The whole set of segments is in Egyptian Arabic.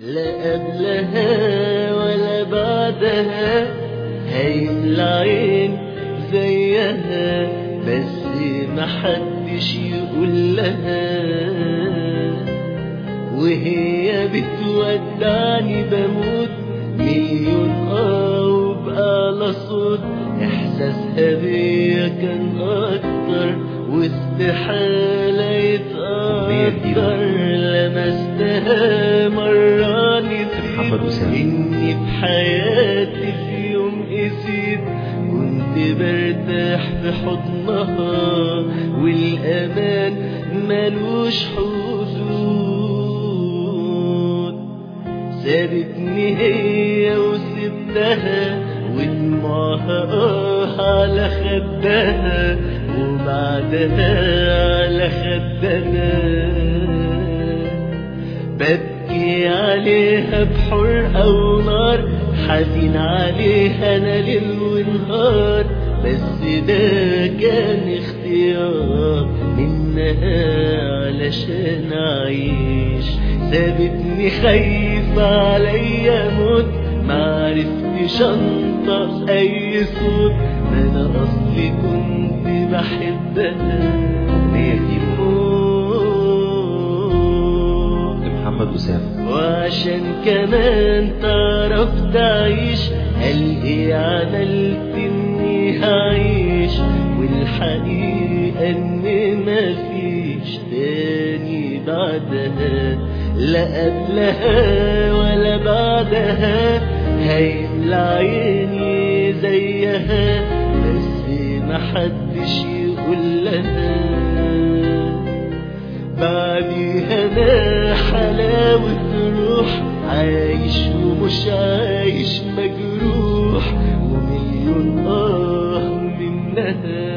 لا قبلها ولا بعدها هيملى عين زيها بس محدش يقول لها وهي بتودعني بموت مليون اه وبأعلى صوت احساسها بيا كان اكتر واستحالة يتقدر لمستها مرة محمد نسيت أسامة. اني بحياتي في يوم قسيت كنت برتاح في حضنها والامان ملوش حدود سابتني هي وسبتها ودموعها اه على خدها وبعدها على خدنا ببكي عليها بحرقة ونار حزين عليها انا ليل ونهار بس ده كان اختيار منها علشان اعيش سابتني خايفة عليا موت معرفتش انطق اي صوت ما انا اصلي كنت بحبها الأغنية دي موت لمحمد أسامة وعشان كمان تعرف تعيش قال ايه عملت اني هعيش والحقيقة ان مفيش تاني بعدها لا قبلها ولا بعدها هيملى عيني زيها بس محدش يقول لها بعديها انا حلاوة روح عايش ومش عايش مجروح ومليون اه منها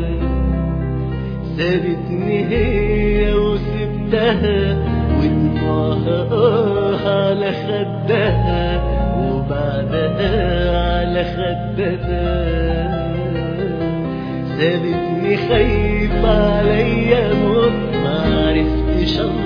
سابتني هي وسبتها ودموعها اه على خدها وبعدها على خدها سابتني خايفة عليا موت معرفتش